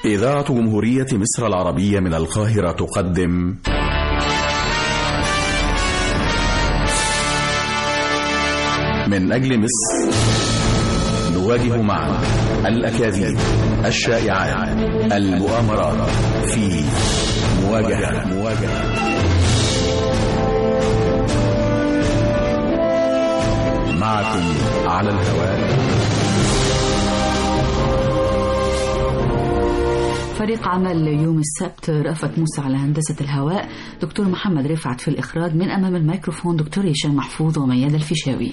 إذاعة جمهورية مصر العربية من القاهرة تقدم من أجل مصر نواجه معا الأكاذيب الشائعات المؤامرات في مواجهة مواجهة معكم على الهواء فريق عمل يوم السبت رأفت موسى على هندسة الهواء دكتور محمد رفعت في الإخراج من أمام الميكروفون دكتور هشام محفوظ ومياد الفيشاوي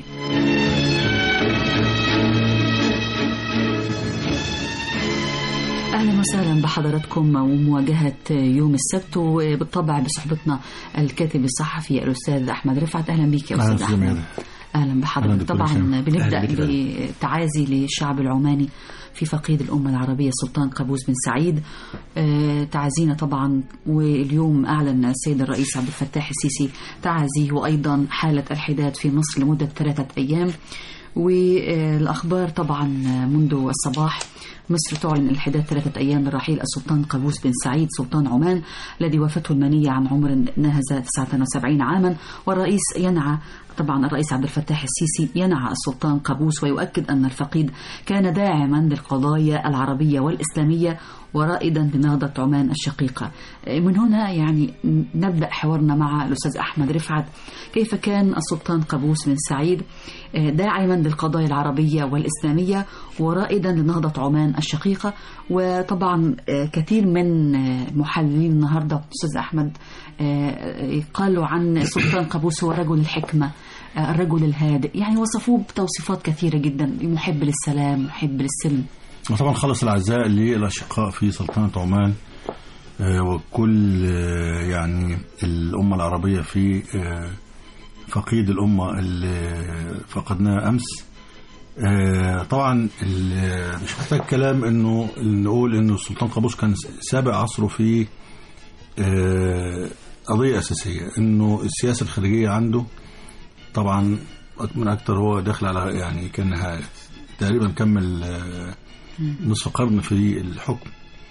أهلا وسهلا بحضراتكم ومواجهة يوم السبت وبالطبع بصحبتنا الكاتب الصحفي الأستاذ أحمد رفعت أهلا بك يا أستاذ أحمد أهلا بحضرتك طبعا بنبدأ بتعازي للشعب العماني في فقيد الأمة العربية السلطان قابوس بن سعيد آه تعازينا طبعا واليوم أعلن السيد الرئيس عبد الفتاح السيسي تعازيه وأيضا حالة الحداد في مصر لمدة ثلاثة أيام والأخبار طبعا منذ الصباح مصر تعلن الحداد ثلاثة أيام لرحيل السلطان قابوس بن سعيد سلطان عمان الذي وافته المنية عن عمر ناهز 79 عاما والرئيس ينعى طبعا الرئيس عبد الفتاح السيسي ينعى السلطان قابوس ويؤكد أن الفقيد كان داعما للقضايا العربية والإسلامية ورائدا لنهضة عمان الشقيقة من هنا يعني نبدأ حوارنا مع الأستاذ أحمد رفعت كيف كان السلطان قابوس بن سعيد داعما للقضايا العربية والإسلامية ورائدا لنهضة عمان الشقيقة وطبعا كثير من محللين النهاردة أستاذ أحمد قالوا عن السلطان قابوس هو رجل الحكمة الرجل الهادئ يعني وصفوه بتوصيفات كثيرة جدا محب للسلام محب للسلم وطبعا خلص الأعزاء للأشقاء في سلطنة عمان وكل يعني الأمة العربية في فقيد الأمة اللي فقدناها أمس طبعا مش محتاج كلام انه نقول انه السلطان قابوس كان سابق عصره في قضية أساسية انه السياسة الخارجية عنده طبعا من أكتر هو داخل على يعني كان تقريبا كمل نصف قرن في الحكم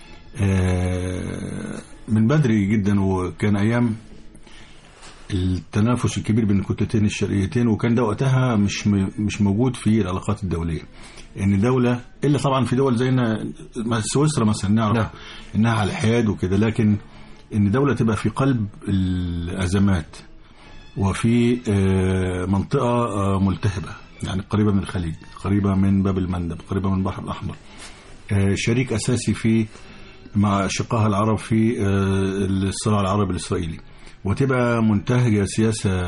من بدري جدا وكان أيام التنافس الكبير بين الكتلتين الشرقيتين وكان ده وقتها مش مش موجود في العلاقات الدوليه ان دوله الا طبعا في دول زينا سويسرا مثلا نعرف لا. انها على الحياد وكده لكن ان دوله تبقى في قلب الازمات وفي منطقه ملتهبه يعني قريبه من الخليج قريبه من باب المندب قريبه من البحر الاحمر شريك اساسي في مع اشقائها العرب في الصراع العربي الاسرائيلي وتبقى منتهجة سياسة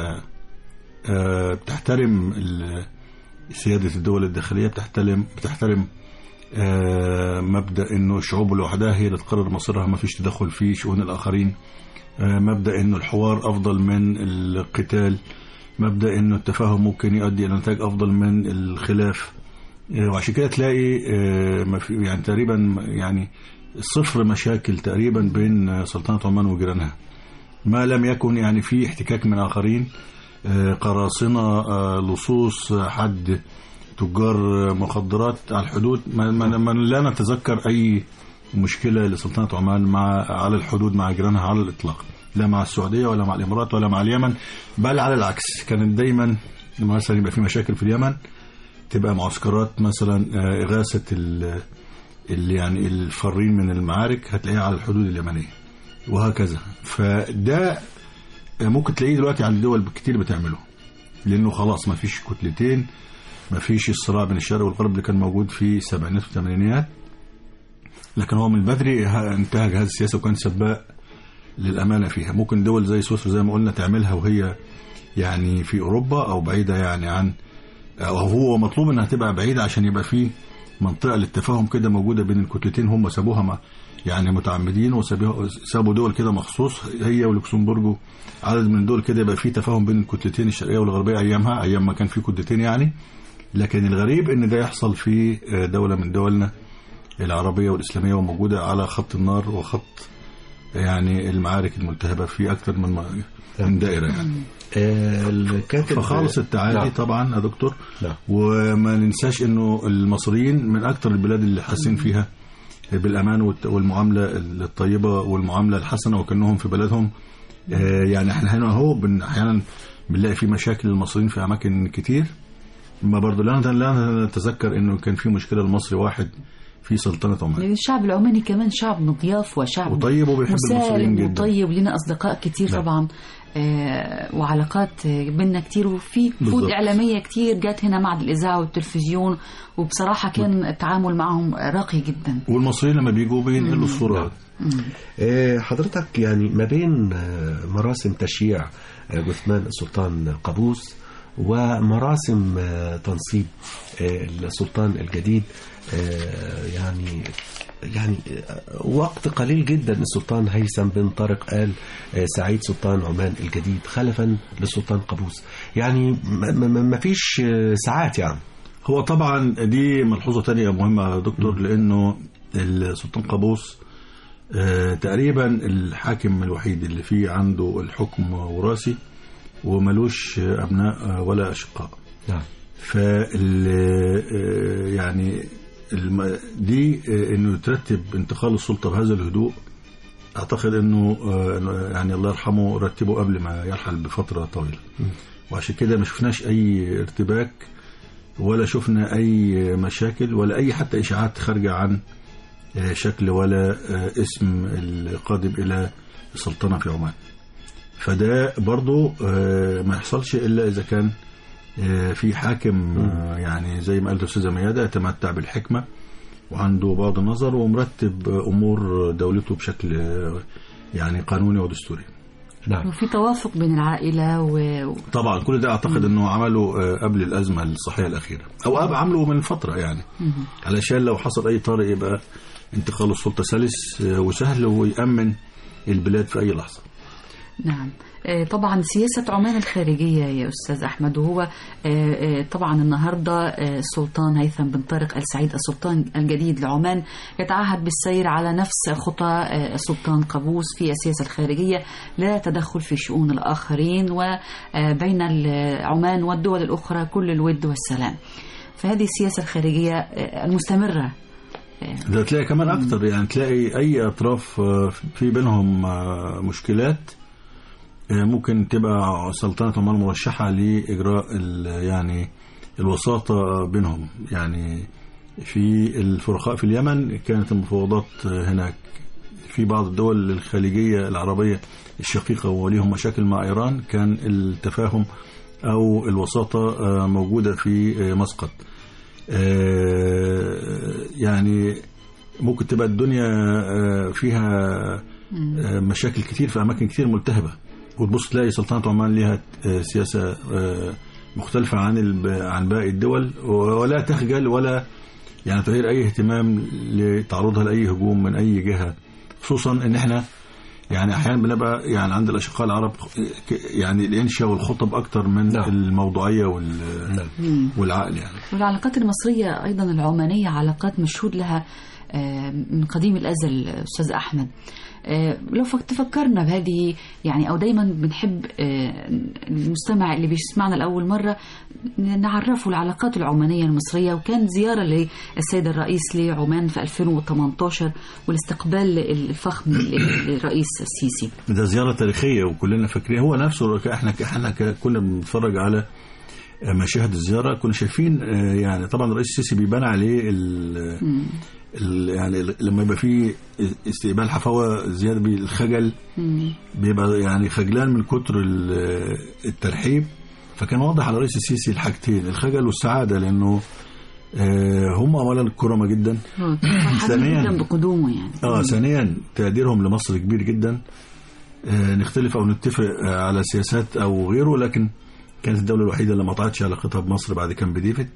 بتحترم سيادة الدول الداخلية بتحترم بتحترم مبدأ انه الشعوب لوحدها هي اللي تقرر مصيرها ما فيش تدخل في شؤون الآخرين مبدأ انه الحوار أفضل من القتال مبدأ انه التفاهم ممكن يؤدي إلى نتائج أفضل من الخلاف وعشان كده تلاقي يعني تقريبا يعني صفر مشاكل تقريبا بين سلطنة عمان وجيرانها ما لم يكن يعني في احتكاك من آخرين قراصنة لصوص حد تجار مخدرات على الحدود ما, ما لا نتذكر أي مشكلة لسلطنة عمان مع على الحدود مع جيرانها على الإطلاق لا مع السعودية ولا مع الإمارات ولا مع اليمن بل على العكس كانت دايما مثلا يبقى في مشاكل في اليمن تبقى معسكرات مثلا إغاثة اللي يعني الفارين من المعارك هتلاقيها على الحدود اليمنية وهكذا فده ممكن تلاقيه دلوقتي عند دول كتير بتعمله لانه خلاص ما فيش كتلتين ما فيش الصراع بين الشرق والغرب اللي كان موجود في السبعينات والثمانينات لكن هو من بدري انتهج هذه السياسه وكان سباق للامانه فيها ممكن دول زي سويسرا زي ما قلنا تعملها وهي يعني في اوروبا او بعيده يعني عن او هو مطلوب انها تبقى بعيده عشان يبقى في منطقه للتفاهم كده موجوده بين الكتلتين هم سابوها ما يعني متعمدين وسابوا دول كده مخصوص هي ولوكسمبورج عدد من الدول كده يبقى في تفاهم بين الكتلتين الشرقيه والغربيه ايامها ايام ما كان في كتلتين يعني لكن الغريب ان ده يحصل في دوله من دولنا العربيه والاسلاميه وموجوده على خط النار وخط يعني المعارك الملتهبه في اكثر من من دائره يعني الكاتب فخالص التعادي نعم. طبعا يا دكتور نعم. وما ننساش انه المصريين من اكثر البلاد اللي حاسين فيها بالامان والت- والمعامله الطيبه والمعامله الحسنه وكانهم في بلدهم آه، يعني احنا هنا اهو بن- احيانا بنلاقي في مشاكل للمصريين في اماكن كتير ما برضه لا لا نتذكر انه كان في مشكله لمصري واحد في سلطنه عمان الشعب العماني كمان شعب مضياف وشعب وطيب وبيحب المصريين مسالم جدا وطيب لنا اصدقاء كتير نعم. طبعا آه وعلاقات آه، بينا كتير وفي فود بالضبط. اعلاميه كتير جات هنا معهد الاذاعه والتلفزيون وبصراحه كان التعامل معهم راقي جدا والمصريين لما بيجوا بينقلوا الصوره آه، حضرتك يعني ما بين آه، مراسم تشييع آه، جثمان السلطان قابوس ومراسم آه، تنصيب آه، السلطان الجديد آه، يعني يعني آه، وقت قليل جدا السلطان هيثم بن طارق آل آه، سعيد سلطان عمان الجديد خلفا للسلطان قابوس يعني ما- ما ما فيش آه، ساعات يعني هو طبعا دي ملحوظه تانية مهمه يا دكتور لانه السلطان قابوس آه، تقريبا الحاكم الوحيد اللي فيه عنده الحكم وراثي وملوش ابناء آه، ولا اشقاء نعم فال آه، يعني الم- دي آه، انه يترتب انتقال السلطه بهذا الهدوء اعتقد انه آه، يعني الله يرحمه رتبه قبل ما يرحل بفتره طويله وعشان كده ما شفناش اي ارتباك ولا شفنا اي مشاكل ولا اي حتى اشاعات خارجه عن آه، شكل ولا آه، اسم القادم الى السلطنه في عمان فده برضو آه، ما يحصلش الا اذا كان آه، في حاكم آه، يعني زي ما قالت الاستاذه مياده يتمتع بالحكمه وعنده بعض النظر ومرتب آه، امور دولته بشكل آه، يعني قانوني ودستوري نعم وفي توافق بين العائله و... طبعا كل ده اعتقد انه عمله آه، قبل الازمه الصحيه الاخيره او أب عمله من فتره يعني علشان لو حصل اي طارئ يبقى انتقال السلطه سلس آه، وسهل ويامن البلاد في اي لحظه نعم آه، طبعا سياسة عمان الخارجية يا أستاذ أحمد وهو آه، آه، طبعا النهاردة آه، السلطان هيثم بن طارق آل سعيد السلطان الجديد لعمان يتعهد بالسير على نفس خطى آه، السلطان قابوس في السياسة الخارجية لا تدخل في شؤون الآخرين وبين ال- عمان والدول الأخرى كل الود والسلام فهذه السياسة الخارجية آه، المستمرة ده تلاقي كمان اكتر يعني تلاقي اي اطراف آه، في بينهم آه، مشكلات آه، ممكن تبقى سلطنه عمان مرشحه لاجراء ال- يعني الوساطه بينهم يعني في الفرقاء في اليمن كانت المفاوضات آه، هناك في بعض الدول الخليجيه العربيه الشقيقه وليهم مشاكل مع ايران كان التفاهم او الوساطه آه، موجوده في آه، مسقط آه، يعني ممكن تبقى الدنيا آه، فيها آه، مشاكل كتير في اماكن كتير ملتهبه وتبص تلاقي سلطنه عمان ليها آه، سياسه آه، مختلفه عن الب- عن باقي الدول ولا تخجل ولا يعني تغير اي اهتمام لتعرضها لاي هجوم من اي جهه خصوصا ان احنا يعني احيانا بنبقى يعني عند الاشقاء العرب ك- يعني الانشاء والخطب اكتر من نعم. الموضوعيه وال نعم. والعقل يعني والعلاقات المصرية أيضا العمانية علاقات مشهود لها آه، من قديم الأزل أستاذ أحمد آه، لو فك- تفكرنا بهذه يعني أو دايما بنحب آه، المستمع اللي بيسمعنا لأول مرة نعرفه العلاقات العمانية المصرية وكان زيارة للسيد الرئيس لعمان في 2018 والاستقبال الفخم للرئيس السيسي ده زيارة تاريخية وكلنا فاكرين هو نفسه احنا احنا ك- كنا بنتفرج على مشاهد الزيارة كنا شايفين آه، يعني طبعا الرئيس السيسي بيبان عليه ال ال يعني ال- لما يبقى فيه استقبال حفاوة زيادة بالخجل بيبقى يعني خجلان من كتر ال- الترحيب فكان واضح على الرئيس السيسي الحاجتين الخجل والسعادة لأنه آه، هم أولا كرمة جدا هو كان فرحان ثانياً. جدا بقدومه يعني اه ثانيا تقديرهم لمصر كبير جدا آه نختلف او نتفق آه على سياسات او غيره لكن كانت الدوله الوحيده اللي ما قطعتش علاقتها بمصر بعد كامب ديفيد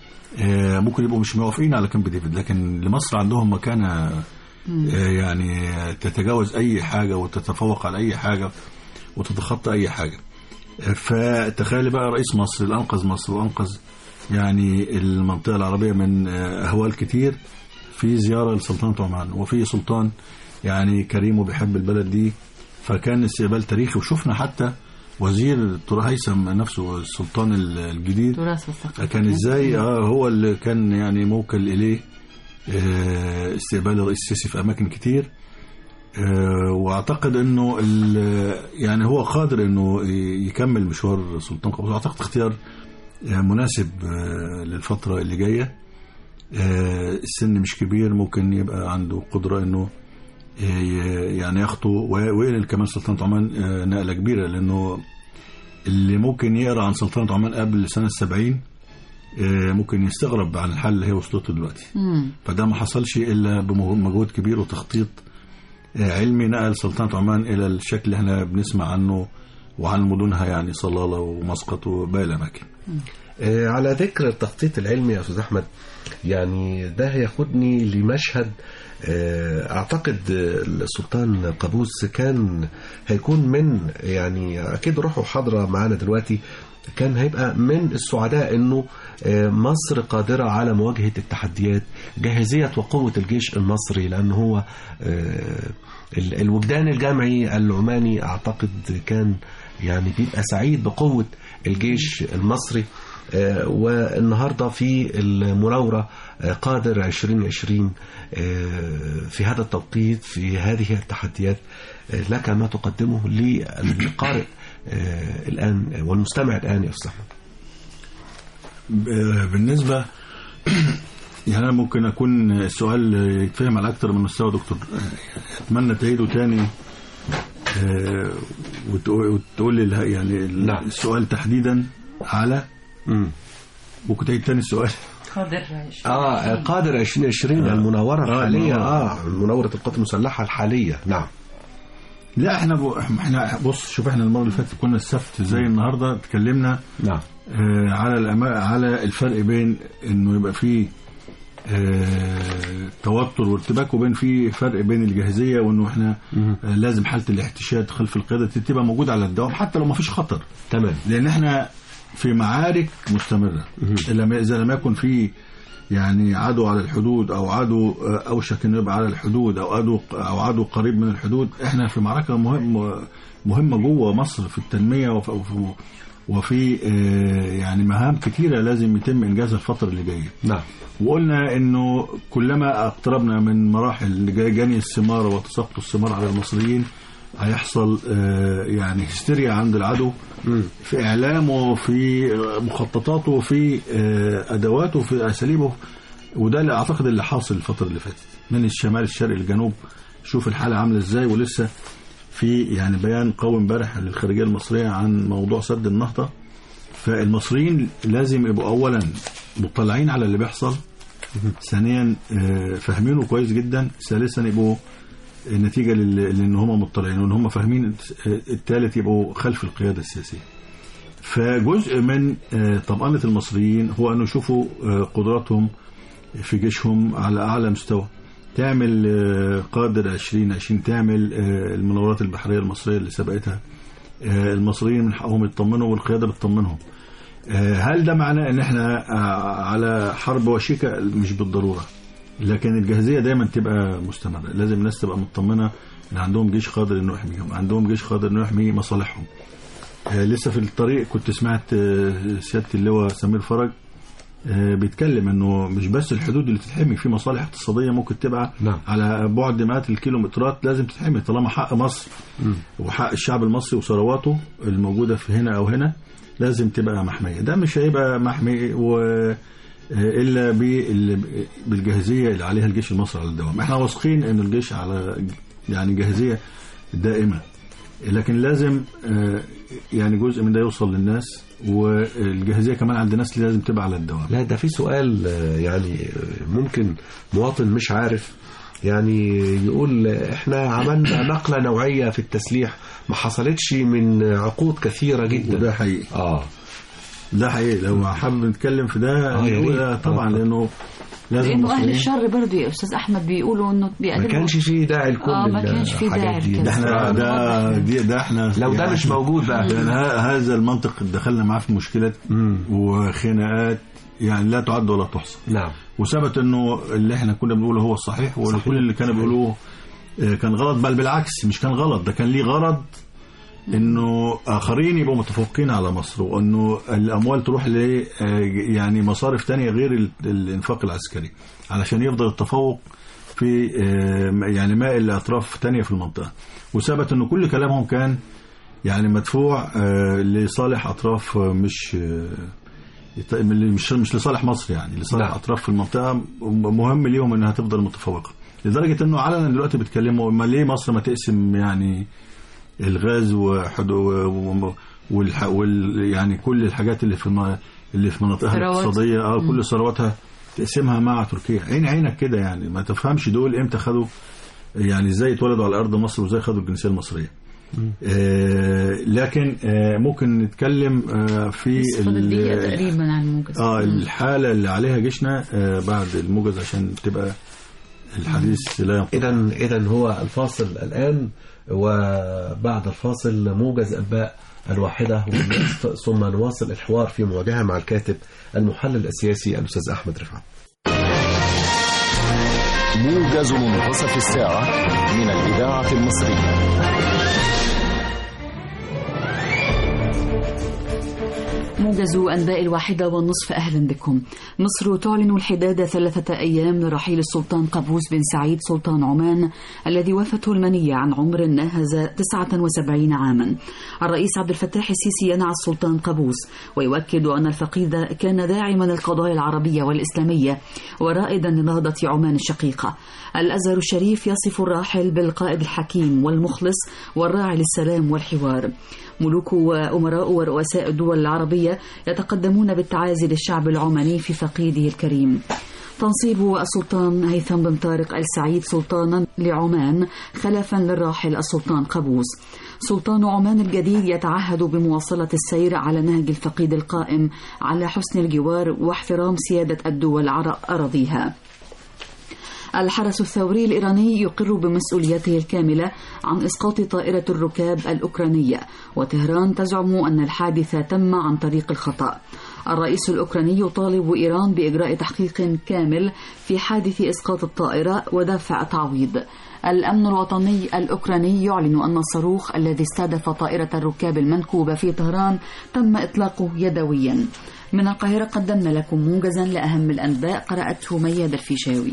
آه ممكن يبقوا مش موافقين على كامب ديفيد لكن لمصر عندهم مكانه آه يعني تتجاوز اي حاجه وتتفوق على اي حاجه وتتخطى اي حاجه آه فتخيل بقى رئيس مصر اللي انقذ مصر وانقذ يعني المنطقه العربيه من آه اهوال كتير في زيارة لسلطنة عمان وفي سلطان يعني كريم وبيحب البلد دي فكان استقبال تاريخي وشفنا حتى وزير الترا هيثم نفسه السلطان الجديد تراث والثقافة كان ازاي اه هو اللي كان يعني موكل اليه آه، استقبال الرئيس السيسي في اماكن كتير آه، واعتقد انه ال- يعني هو قادر انه ي- يكمل مشوار سلطان قابوس اعتقد اختيار آه، مناسب آه، للفتره اللي جايه آه، السن مش كبير ممكن يبقى عنده قدره انه ي- يعني يخطو و- وينقل كمان سلطنه عمان آه، نقله كبيره لانه اللي ممكن يقرا عن سلطنه عمان قبل سنه 70 آه، ممكن يستغرب عن الحل اللي هي وصلته دلوقتي مم. فده ما حصلش الا بمجهود كبير وتخطيط آه، علمي نقل سلطنه عمان الى الشكل اللي احنا بنسمع عنه وعن مدنها يعني صلاله ومسقط وباقي الاماكن آه، على ذكر التخطيط العلمي يا استاذ احمد يعني ده هياخدني لمشهد آه، اعتقد آه، السلطان قابوس كان هيكون من يعني اكيد روحه حاضره معانا دلوقتي كان هيبقى من السعداء انه آه، مصر قادره على مواجهه التحديات جاهزيه وقوه الجيش المصري لان هو آه، ال- الوجدان الجمعي العماني اعتقد كان يعني بيبقى سعيد بقوه الجيش المصري آه، والنهارده في المناوره آه، قادر 2020 آه، في هذا التوقيت في هذه التحديات آه، لك ما تقدمه للقارئ آه، الان والمستمع الان يا استاذ احمد ب- بالنسبه يعني انا ممكن اكون السؤال يتفهم على اكتر من مستوى دكتور آه، اتمنى تعيده تاني آه، وتقول وتقول لي اله- يعني ال- نعم. السؤال تحديدا على مم. ممكن تعيد تاني السؤال قادر اه قادر 2020 المناوره آه، الحاليه المناورة. اه مناوره القوات المسلحه الحاليه نعم لا احنا ب... احنا بص شوف احنا المره اللي فاتت كنا السبت زي النهارده اتكلمنا نعم آه، على الأما... على الفرق بين انه يبقى فيه آه، توتر وارتباك وبين في فرق بين الجاهزيه وانه احنا مم. آه، لازم حاله الاحتشاد خلف القياده تبقى موجوده على الدوام حتى لو ما فيش خطر تمام لان احنا في معارك مستمره لما اذا لم يكن في يعني عدو على الحدود او عدو آه، اوشك انه يبقى على الحدود او عدو او عدو قريب من الحدود احنا في معركه مهم مهمه جوه مصر في التنميه وفي وفي, وفي آه، يعني مهام كتيره لازم يتم انجازها الفتره اللي جايه نعم وقلنا انه كلما اقتربنا من مراحل جني الثمار وتساقط الثمار على المصريين هيحصل آه، يعني هستيريا عند العدو مم. في اعلامه وفي آه، مخططاته وفي آه، ادواته وفي اساليبه وده اللي اعتقد اللي حاصل الفتره اللي فاتت من الشمال الشرق الجنوب شوف الحاله عامله ازاي ولسه في يعني بيان قوي امبارح للخارجيه المصريه عن موضوع سد النهضه فالمصريين لازم يبقوا اولا مطلعين على اللي بيحصل ثانيا آه، فاهمينه كويس جدا ثالثا يبقوا النتيجه لل- لان هم مطلعين وان هم فاهمين آه، الثالث يبقوا خلف القياده السياسيه فجزء من آه، طمأنة المصريين هو أن يشوفوا آه، قدراتهم في جيشهم على أعلى مستوى تعمل آه، قادر 2020 تعمل آه، المناورات البحرية المصرية اللي سبقتها آه، المصريين من حقهم يطمنوا والقيادة بتطمنهم آه، هل ده معناه ان احنا آه، على حرب وشيكة مش بالضرورة لكن الجاهزية دايما تبقى مستمرة لازم الناس تبقى مطمنة ان عندهم جيش قادر انه يحميهم عندهم جيش قادر انه يحمي مصالحهم آه، لسه في الطريق كنت سمعت آه، سيادة اللواء سمير فرج آه، بيتكلم انه مش بس الحدود اللي تتحمي في مصالح اقتصادية ممكن تبقى نعم. على بعد مئات الكيلومترات لازم تتحمي طالما حق مصر مم. وحق الشعب المصري وثرواته الموجودة في هنا او هنا لازم تبقى محمية ده مش هيبقى محمي و آه، الا بال- بالجاهزيه اللي عليها الجيش المصري على الدوام احنا واثقين ان الجيش على يعني جاهزيه دائمه لكن لازم آه، يعني جزء من ده يوصل للناس والجاهزيه كمان عند الناس لازم تبقى على الدوام لا ده في سؤال آه، يعني آه، ممكن مواطن مش عارف يعني يقول احنا عملنا نقلة نوعية في التسليح ما حصلتش من عقود كثيرة جدا وده حقيقي اه ده حقيقي لو حابب نتكلم في ده آه، يا نقول ريت. آه، طبعا آه. لانه لازم لانه اهل المصريين- الشر برضه يا استاذ احمد بيقولوا انه ما بيقدموا كانش فيه داعي لكل آه، ما كانش فيه الحاجات داعي دي. لكده. ده احنا ده دي ده احنا لو ده يعني- مش موجود بقى يعني ه- هذا المنطق دخلنا معاه في مشكلات مم. وخناقات يعني لا تعد ولا تحصى نعم وثبت انه اللي احنا كنا بنقوله هو الصحيح وكل اللي كانوا بيقولوه آه، كان غلط بل بالعكس مش كان غلط ده كان ليه غرض انه اخرين يبقوا متفوقين على مصر وانه الاموال تروح ل يعني مصارف تانية غير ال- الانفاق العسكري علشان يفضل التفوق في آه، يعني مائل لاطراف تانية في المنطقه وثبت انه كل كلامهم كان يعني مدفوع آه، لصالح اطراف آه، مش آه، يط- مش مش لصالح مصر يعني لصالح نعم. اطراف في المنطقه مهم ليهم انها تفضل متفوقه لدرجه انه علنا دلوقتي بيتكلموا ما ليه مصر ما تقسم يعني الغاز وحد- و- و- والح وال يعني كل الحاجات اللي في الم- اللي في مناطقها ثروات. الاقتصاديه اه كل ثرواتها تقسمها مع تركيا عين عينك كده يعني ما تفهمش دول امتى خدوا يعني ازاي اتولدوا على ارض مصر وازاي خدوا الجنسيه المصريه آه لكن آه ممكن نتكلم آه في بس فاضل دقيقة ال- تقريبا عن الموجز اه مم. الحاله اللي عليها جيشنا آه بعد الموجز عشان تبقى الحديث لا ينقطع إذا إذا هو الفاصل الآن وبعد الفاصل موجز أنباء الواحدة ثم نواصل الحوار في مواجهة مع الكاتب المحلل السياسي الأستاذ أحمد رفعت موجز منتصف الساعة من الإذاعة المصرية موجز أنباء الواحدة والنصف أهلا بكم مصر تعلن الحداد ثلاثة أيام لرحيل السلطان قابوس بن سعيد سلطان عمان الذي وافته المنية عن عمر ناهز 79 عاما الرئيس عبد الفتاح السيسي ينعى السلطان قابوس ويؤكد أن الفقيد كان داعما للقضايا العربية والإسلامية ورائدا لنهضة عمان الشقيقة الأزهر الشريف يصف الراحل بالقائد الحكيم والمخلص والراعي للسلام والحوار ملوك وأمراء ورؤساء الدول العربية يتقدمون بالتعازي للشعب العماني في فقيده الكريم تنصيب السلطان هيثم بن طارق السعيد سلطانا لعمان خلفا للراحل السلطان قابوس سلطان عمان الجديد يتعهد بمواصلة السير على نهج الفقيد القائم على حسن الجوار واحترام سيادة الدول على أراضيها الحرس الثوري الإيراني يقر بمسؤوليته الكاملة عن إسقاط طائرة الركاب الأوكرانية وطهران تزعم أن الحادث تم عن طريق الخطأ الرئيس الأوكراني يطالب إيران بإجراء تحقيق كامل في حادث إسقاط الطائرة ودفع تعويض الأمن الوطني الأوكراني يعلن أن الصاروخ الذي استهدف طائرة الركاب المنكوبة في طهران تم إطلاقه يدويا من القاهرة قدمنا لكم موجزا لأهم الأنباء قرأته مياد الفيشاوي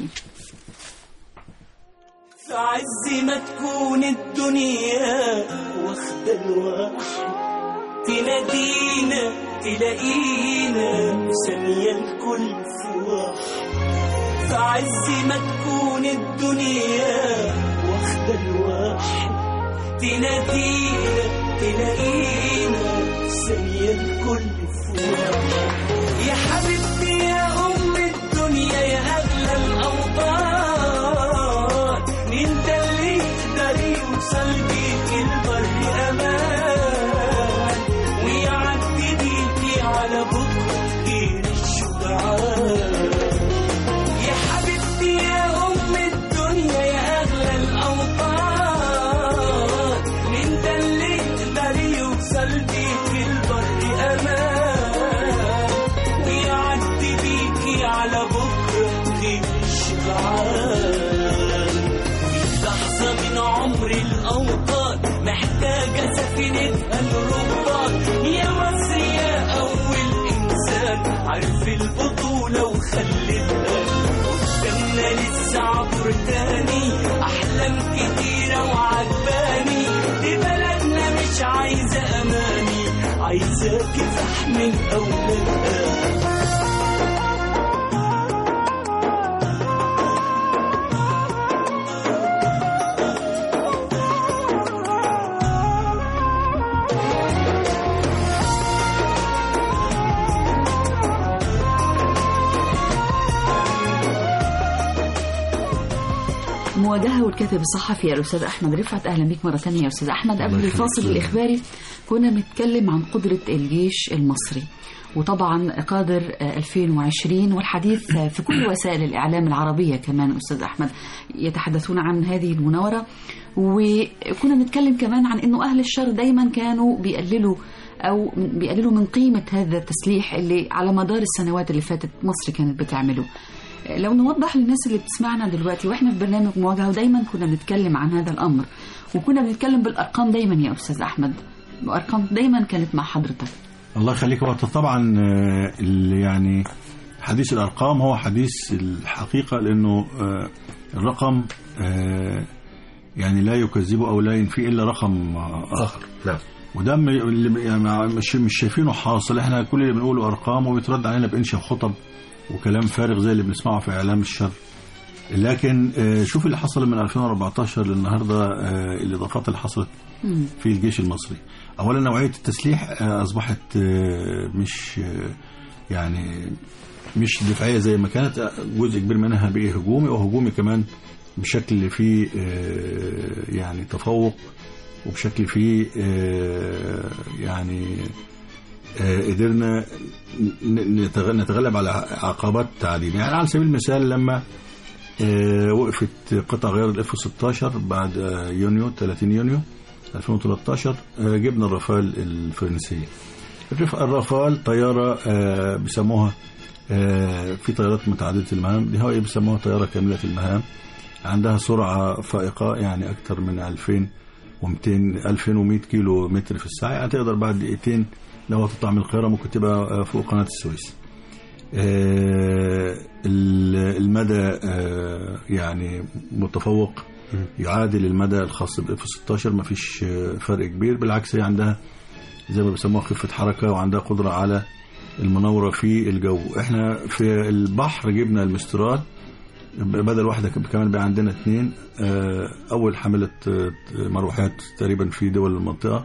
في عز ما تكون الدنيا واخدة الواحد تنادينا تلاقينا ثانية الكل في واحد في عز ما تكون الدنيا واخدة الواحد تنادينا تلاقينا ثانية الكل في واحد يا حبيبتي يا أم الدنيا يا أغلى الأوطان مين ده اللي يقدر يوصل بيك البر أمان ويعدي بيكي على بكرة غير الشجعان يا حبيبتي يا أم الدنيا يا أغلى الأوطان مين ده اللي يقدر يوصل بيك البر أمان ويعدي بيكي على بكرة غير الشجعان لحظة من عمر الأوطان محتاجة سفينتها الرباط يا مصر يا أول إنسان عارف البطولة وخلتها قدامنا لسه عبر تاني أحلام كتيرة وعجباني دي بلدنا مش عايزة أماني عايزة كفاح من أولادها مواجهة والكاتب الصحفي الأستاذ أحمد رفعت أهلا بك مرة ثانية يا أستاذ أحمد قبل الله يخليك. الفاصل الإخباري كنا بنتكلم عن قدرة الجيش المصري وطبعا قادر آه، 2020 والحديث آه، في كل وسائل الإعلام العربية كمان أستاذ أحمد يتحدثون عن هذه المناورة وكنا بنتكلم كمان عن أنه أهل الشر دايما كانوا بيقللوا أو بيقللوا من قيمة هذا التسليح اللي على مدار السنوات اللي فاتت مصر كانت بتعمله لو نوضح للناس اللي بتسمعنا دلوقتي واحنا في برنامج مواجهه ودايما كنا بنتكلم عن هذا الامر وكنا بنتكلم بالارقام دايما يا استاذ احمد وارقام دايما كانت مع حضرتك الله يخليك هو طبعا آه، اللي يعني حديث الارقام هو حديث الحقيقه لانه آه، الرقم آه، يعني لا يكذبه او لا ينفيه الا رقم آه، اخر نعم وده م- اللي يعني مع- مش مش شايفينه حاصل احنا كل اللي بنقوله ارقام وبيترد علينا بانشاء خطب وكلام فارغ زي اللي بنسمعه في اعلام الشر لكن آه، شوف اللي حصل من 2014 للنهارده آه، الاضافات اللي حصلت مم. في الجيش المصري اولا نوعيه التسليح آه، اصبحت آه، مش آه، يعني مش دفاعيه زي ما كانت آه، جزء كبير منها بقي هجومي وهجومي كمان بشكل فيه آه، يعني تفوق وبشكل فيه آه، يعني آه، قدرنا ن- نتغ- نتغلب على عقبات التعليم يعني على سبيل المثال لما آه، وقفت قطع غيار الاف 16 بعد آه، يونيو 30 يونيو 2013 آه، جبنا الرافال الفرنسيه الرف- الرافال طياره آه، بيسموها آه، في طيارات متعدده المهام دي هو بيسموها طياره كامله المهام عندها سرعه فائقه يعني اكثر من 2200 2100 كيلو متر في الساعه يعني تقدر بعد دقيقتين لو هتطلع من القاهره ممكن تبقى آه، فوق قناه السويس آه، ال- المدى آه، يعني متفوق يعادل المدى الخاص باف 16 ما فيش فرق كبير بالعكس هي عندها زي ما بيسموها خفه حركه وعندها قدره على المناوره في الجو احنا في البحر جبنا المستراد بدل واحده كمان بقى عندنا اثنين آه، اول حامله آه، مروحات تقريبا في دول المنطقه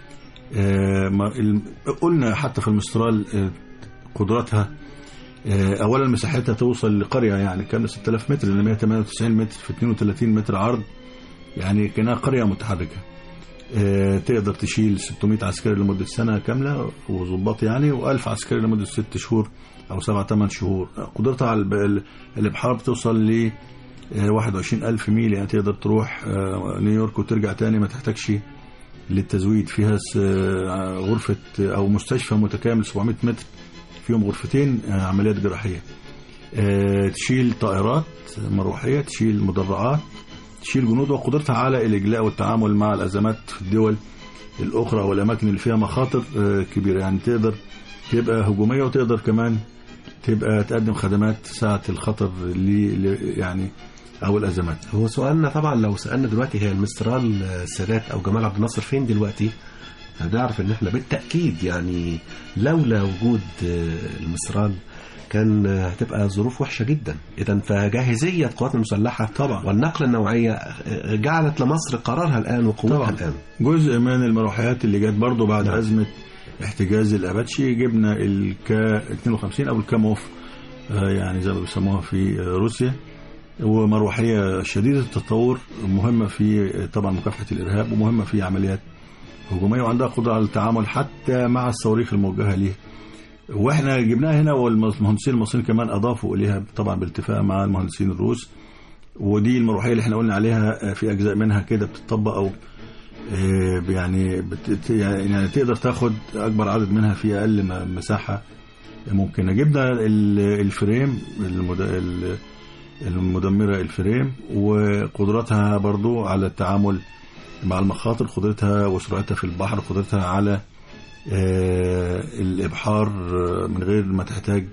آه، ما- ال- قلنا حتى في المسترال آه، قدراتها آه، اولا مساحتها توصل لقريه يعني كامله 6000 متر لان 198 متر في 32 متر عرض يعني كانها قريه متحركه آه، تقدر تشيل 600 عسكري لمده سنه كامله وظباط يعني و1000 عسكري لمده 6 شهور او 7 8 شهور قدرتها على الب- ال- الابحار بتوصل ل آه، 21000 ميل يعني تقدر تروح آه، نيويورك وترجع تاني ما تحتاجش للتزويد فيها س- آه، غرفة أو مستشفى متكامل 700 متر فيهم غرفتين آه، عمليات جراحية آه، تشيل طائرات مروحية تشيل مدرعات تشيل جنود وقدرتها على الإجلاء والتعامل مع الأزمات في الدول الأخرى والأماكن اللي فيها مخاطر آه، كبيرة يعني تقدر تبقى هجومية وتقدر كمان تبقى تقدم خدمات ساعة الخطر اللي اللي يعني أو الأزمات هو سؤالنا طبعا لو سألنا دلوقتي هي المسترال آه، السادات أو جمال عبد الناصر فين دلوقتي هنعرف إن إحنا بالتأكيد يعني لولا وجود آه، المسترال كان آه، هتبقى ظروف وحشة جدا إذا فجاهزية القوات المسلحة طبعا. والنقلة النوعية آه، جعلت لمصر قرارها الآن وقوتها طبعا. الآن جزء من المروحيات اللي جت برضو بعد نعم. أزمة احتجاز الأباتشي جبنا الكا 52 أو الكاموف آه، يعني زي ما بيسموها في آه، روسيا ومروحية شديدة التطور مهمة في آه، طبعا مكافحة الإرهاب ومهمة في عمليات هجومية وعندها قدرة على التعامل حتى مع الصواريخ الموجهة ليه واحنا جبناها هنا والمهندسين المصريين كمان اضافوا اليها طبعا بالاتفاق مع المهندسين الروس ودي المروحيه اللي احنا قلنا عليها آه، في اجزاء منها كده بتطبق او آه، يعني بت يعني تقدر تاخد اكبر عدد منها في اقل م- مساحه ممكنه جبنا ال- الفريم المد- ال- المدمره الفريم وقدرتها برضو على التعامل مع المخاطر قدرتها وسرعتها في البحر قدرتها على آه، الابحار آه، من غير ما تحتاج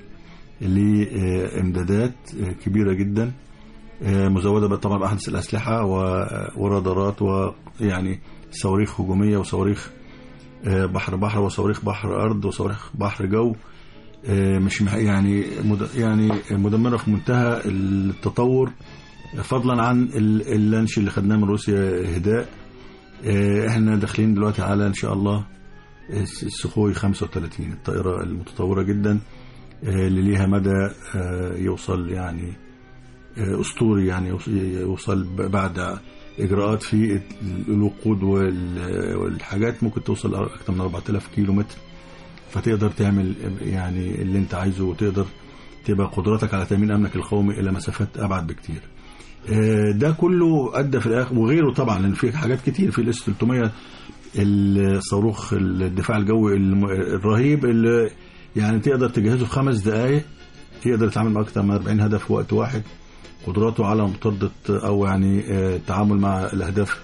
لامدادات آه، كبيره جدا آه، مزوده بقى طبعا باحدث الاسلحه و- ورادارات ويعني صواريخ هجوميه وصواريخ آه، بحر بحر وصواريخ بحر ارض وصواريخ بحر جو آه، مش مح- يعني مد- يعني مدمره في منتهى التطور فضلا عن ال- اللانش اللي خدناه من روسيا هداء آه، احنا داخلين دلوقتي على ان شاء الله الس- السخوي 35 الطائره المتطوره جدا آه، اللي ليها مدى آه، يوصل يعني آه، اسطوري يعني يوص- يوصل ب- بعد اجراءات في الوقود وال- والحاجات ممكن توصل اكثر من 4000 كيلو متر فتقدر تعمل يعني اللي انت عايزه وتقدر تبقى قدرتك على تامين امنك القومي الى مسافات ابعد بكتير آه، ده كله ادى في الاخر وغيره طبعا لان في حاجات كتير في الاس 300 الصاروخ الدفاع الجوي الم- الرهيب اللي يعني تقدر تجهزه في خمس دقائق يقدر يتعامل مع اكثر من 40 هدف في وقت واحد قدراته على مطاردة او يعني آه، التعامل مع الاهداف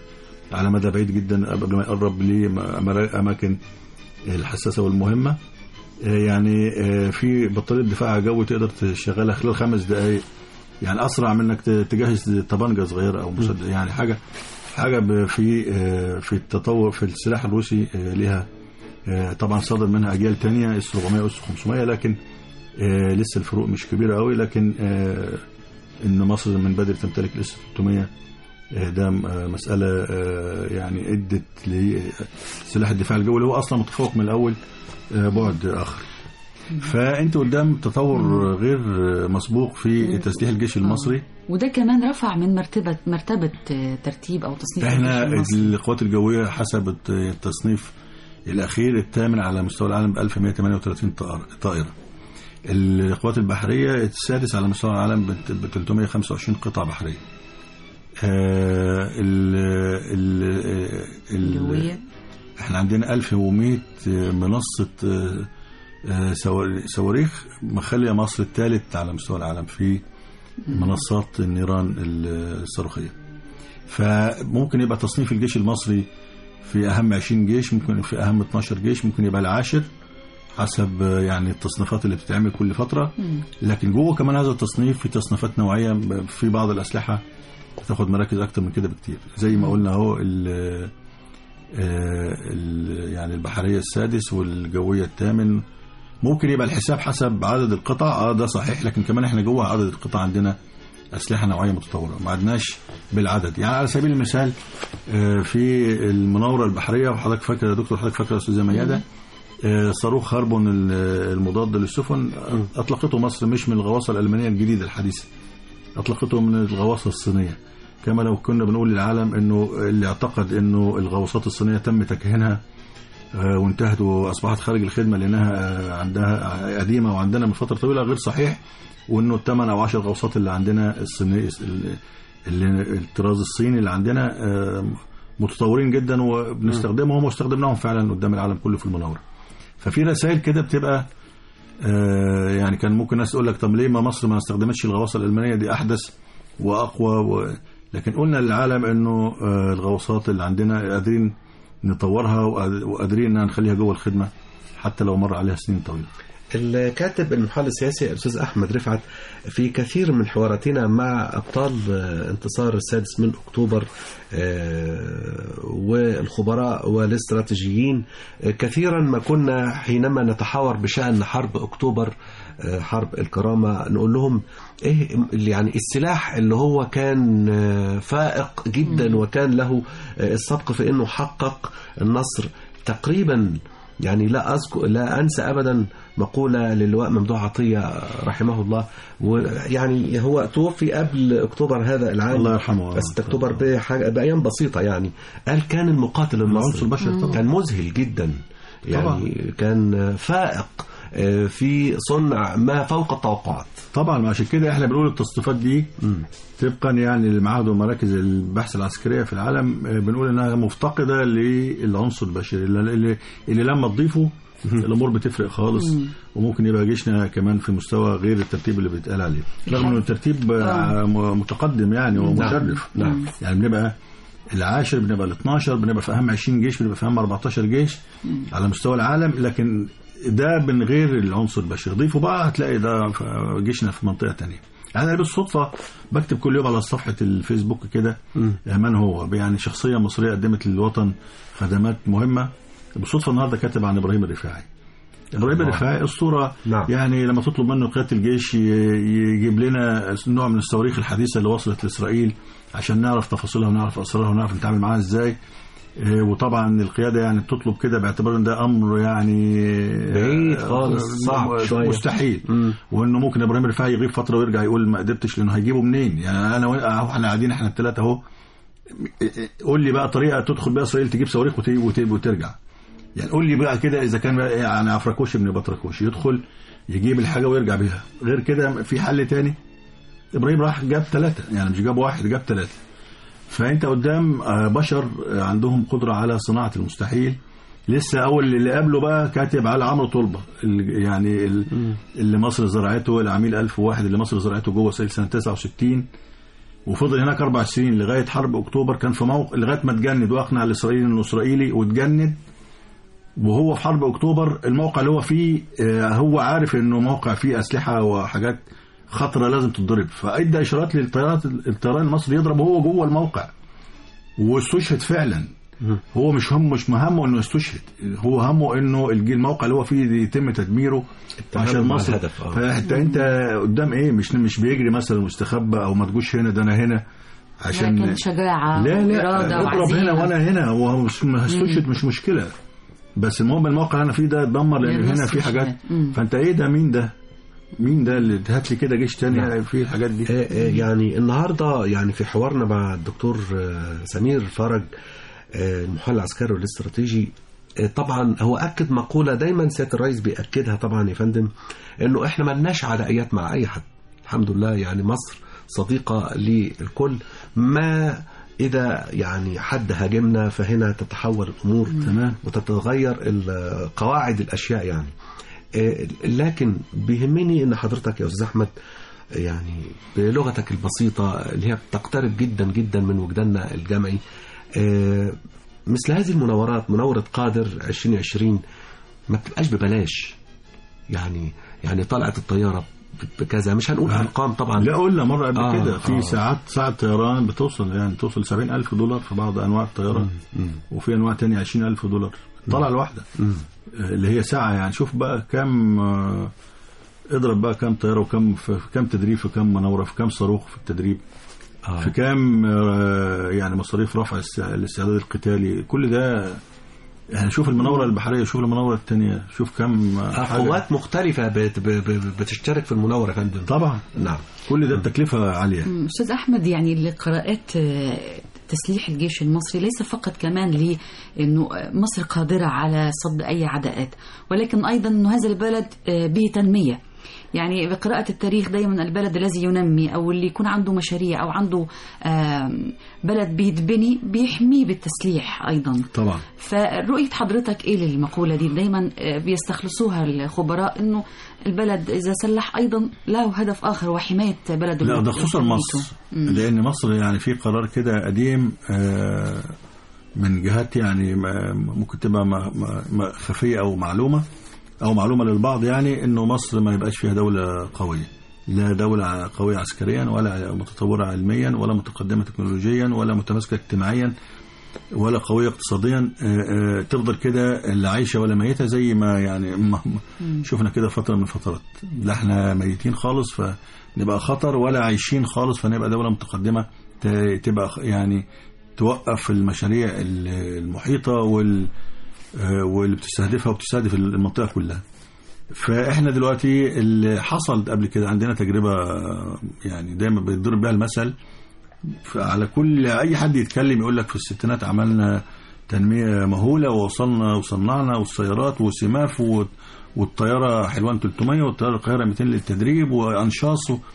على مدى بعيد جدا قبل ما يقرب لاماكن الحساسه والمهمه يعني في بطاريه دفاع جوي تقدر تشغلها خلال خمس دقائق يعني اسرع من انك تجهز طبنجه صغيره او مسدس يعني حاجه حاجه في في التطور في السلاح الروسي لها طبعا صادر منها اجيال تانية اس 400 واس 500 لكن لسه الفروق مش كبيره قوي لكن ان مصر من بدري تمتلك الاس 300 ده مسألة يعني ادت لسلاح الدفاع الجوي اللي هو أصلا متفوق من الأول بعد آخر فأنت قدام تطور غير مسبوق في تسليح الجيش المصري وده كمان رفع من مرتبة مرتبة ترتيب أو تصنيف احنا القوات الجوية حسب التصنيف الأخير الثامن على مستوى العالم ب 1138 طائرة القوات البحرية السادس على مستوى العالم ب 325 قطعة بحرية آه ال ال ال احنا عندنا 1100 منصة آه صواريخ مخلية مصر الثالث على مستوى العالم في منصات النيران الصاروخية فممكن يبقى تصنيف الجيش المصري في أهم 20 جيش ممكن في أهم 12 جيش ممكن يبقى العاشر حسب يعني التصنيفات اللي بتتعمل كل فترة لكن جوه كمان هذا التصنيف في تصنيفات نوعية في بعض الأسلحة بتاخد مراكز اكتر من كده بكتير زي ما قلنا اهو يعني البحريه السادس والجويه الثامن ممكن يبقى الحساب حسب عدد القطع اه ده صحيح لكن كمان احنا جوه عدد القطع عندنا اسلحه نوعيه متطوره ما عدناش بالعدد يعني على سبيل المثال في المناوره البحريه وحضرتك فاكر يا دكتور حضرتك فاكر يا استاذه مياده صاروخ هاربون المضاد للسفن اطلقته مصر مش من الغواصه الالمانيه الجديده الحديثه اطلقته من الغواصه الصينيه كما لو كنا بنقول للعالم انه اللي اعتقد انه الغواصات الصينيه تم تكهينها وانتهت واصبحت خارج الخدمه لانها عندها قديمه وعندنا من فتره طويله غير صحيح وانه الثمان او 10 غواصات اللي عندنا الصيني اللي الطراز الصيني اللي عندنا متطورين جدا وبنستخدمهم واستخدمناهم فعلا قدام العالم كله في المناوره ففي رسائل كده بتبقى آه يعني كان ممكن ناس تقول لك طب ليه ما مصر ما استخدمتش الغواصه الالمانيه دي احدث واقوى و... لكن قلنا للعالم انه آه الغواصات اللي عندنا قادرين نطورها وقادرين ان نخليها جوه الخدمه حتى لو مر عليها سنين طويله. الكاتب المحلل السياسي الاستاذ احمد رفعت في كثير من حواراتنا مع ابطال انتصار السادس من اكتوبر والخبراء والاستراتيجيين كثيرا ما كنا حينما نتحاور بشان حرب اكتوبر حرب الكرامه نقول لهم ايه يعني السلاح اللي هو كان فائق جدا وكان له السبق في انه حقق النصر تقريبا يعني لا أذكر لا أنسى أبدا مقولة للواء ممدوح عطية رحمه الله ويعني هو توفي قبل أكتوبر هذا العام الله يرحمه بس أكتوبر بحاجة بأيام بسيطة يعني قال كان المقاتل العنصر البشري كان مذهل جدا يعني طبعا. كان فائق في صنع ما فوق التوقعات طبعا عشان كده احنا بنقول التصنيفات دي طبقا يعني للمعاهد ومراكز البحث العسكريه في العالم بنقول انها مفتقده للعنصر البشري اللي, اللي لما تضيفه الامور بتفرق خالص وممكن يبقى جيشنا كمان في مستوى غير الترتيب اللي بيتقال عليه رغم انه الترتيب متقدم يعني ومشرف نعم. يعني بنبقى العاشر بنبقى ال 12 بنبقى في اهم 20 جيش بنبقى في اهم 14 جيش على مستوى العالم لكن ده من غير العنصر البشري ضيفه بقى هتلاقي ده جيشنا في منطقه تانية يعني انا بالصدفه بكتب كل يوم على صفحه الفيسبوك كده من هو يعني شخصيه مصريه قدمت للوطن خدمات مهمه بالصدفه النهارده كاتب عن ابراهيم الرفاعي ابراهيم الرفاعي اسطوره نعم. يعني لما تطلب منه قياده الجيش يجيب لنا نوع من الصواريخ الحديثه اللي وصلت لاسرائيل عشان نعرف تفاصيلها ونعرف اسرارها ونعرف نتعامل معاها ازاي وطبعا القياده يعني بتطلب كده باعتبار ان ده امر يعني بعيد خالص صعب شويه مستحيل مم. وانه ممكن ابراهيم الرفاعي يغيب فتره ويرجع يقول ما قدرتش لانه هيجيبه منين يعني انا اهو احنا قاعدين احنا الثلاثه اهو قول لي بقى طريقه تدخل بيها اسرائيل تجيب صواريخ وترجع يعني قول لي بقى كده اذا كان يعني عفركوش ابن بطركوش يدخل يجيب الحاجه ويرجع بيها غير كده في حل تاني ابراهيم راح جاب ثلاثه يعني مش جاب واحد جاب ثلاثه فانت قدام بشر عندهم قدره على صناعه المستحيل لسه اول اللي قبله بقى كاتب على عمرو طلبه يعني اللي مصر زرعته العميل 1001 اللي مصر زرعته جوه سنه 69 وفضل هناك اربع سنين لغايه حرب اكتوبر كان في موقع لغايه ما اتجند واقنع الاسرائيلي انه اسرائيلي واتجند وهو في حرب اكتوبر الموقع اللي هو فيه آه، هو عارف انه موقع فيه اسلحه وحاجات خطره لازم تتضرب فادى اشارات للطيارات الطيران المصري يضرب وهو جوه الموقع واستشهد فعلا هو مش هم مش مهمه انه يستشهد هو همه انه الجي- الموقع اللي هو فيه يتم تدميره التعامل عشان مع مصر الهدف، آه. فانت انت قدام ايه مش مش بيجري مثلا مستخبى او ما تجوش هنا ده انا هنا عشان لكن شجاعة لا لا وإرادة اضرب وعزيمة هنا وانا هنا هو مش هستشهد مش مشكله بس المهم الموقع اللي انا فيه ده اتدمر لان للناس هنا في مش حاجات هنا. مم. فانت ايه ده مين ده مين ده اللي هات لي كده جيش تاني نعم. في الحاجات دي آه، آه، يعني النهارده يعني في حوارنا مع الدكتور آه، سمير فرج آه، المحلل العسكري والاستراتيجي آه، طبعا هو اكد مقوله دايما سياده الرئيس بياكدها طبعا يا فندم انه احنا ملناش عدائيات مع اي حد الحمد لله يعني مصر صديقه للكل ما اذا يعني حد هاجمنا فهنا تتحول الامور تمام وتتغير ال- قواعد الاشياء يعني آه، لكن بيهمني ان حضرتك يا استاذ احمد يعني بلغتك البسيطه اللي هي بتقترب جدا جدا من وجداننا الجمعي آه، مثل هذه المناورات مناوره قادر 2020 ما بتبقاش ببلاش يعني يعني طلعت الطياره بكذا مش هنقول ارقام طبعا لا قلنا مره قبل آه، كده في آه. ساعات ساعه طيران بتوصل يعني توصل 70000 دولار في بعض انواع الطيران مم. وفي انواع تانية 20000 دولار طلع الواحده مم. آه، اللي هي ساعه يعني شوف بقى كم آه، اضرب بقى كم طياره وكم في في كم تدريب في كم مناوره في كم صاروخ في التدريب آه. في كام آه، يعني مصاريف رفع الس- الاستعداد القتالي كل ده يعني شوف المناوره البحريه شوف المناوره الثانيه شوف كم آه، حاجة. قوات مختلفه بت- ب- ب- بتشترك في المناوره يا فندم طبعا نعم كل ده التكلفه عاليه مم. أستاذ أحمد يعني القراءات آه، تسليح الجيش المصري ليس فقط كمان لأنه مصر قادرة على صد أي عداءات ولكن أيضا أنه هذا البلد آه، به تنمية يعني بقراءة التاريخ دايما البلد الذي ينمي أو اللي يكون عنده مشاريع أو عنده آم، بلد بيتبني بيحميه بالتسليح أيضا طبعا فرؤية حضرتك ايه للمقولة دي دايما آه، بيستخلصوها الخبراء انه البلد اذا سلح ايضا له هدف اخر وحماية بلده لا ده خصوصا وتنميته. مصر مم. لان مصر يعني في قرار كده قديم آه، من جهات يعني ما- ممكن تبقى ما- ما- ما خفيه او معلومه او معلومه للبعض يعني انه مصر ما يبقاش فيها دوله قويه لا دولة قوية عسكريا ولا متطورة علميا ولا متقدمة تكنولوجيا ولا متماسكة اجتماعيا ولا قوية اقتصاديا آه، آه، تفضل كده لا عايشة ولا ميتة زي ما يعني ما ما- شفنا كده فترة من الفترات لا احنا ميتين خالص فنبقى خطر ولا عايشين خالص فنبقى دولة متقدمة ت- تبقى خ- يعني توقف المشاريع ال- المحيطة وال آه، واللي بتستهدفها وبتستهدف المنطقة كلها فاحنا دلوقتي اللي حصل قبل كده عندنا تجربة آه، يعني دايما بيضرب بها المثل على كل اي حد يتكلم يقول لك في الستينات عملنا تنميه مهوله ووصلنا وصنعنا والسيارات وسماف و- والطياره حلوان 300 والطياره القاهره 200 للتدريب وانشاص و-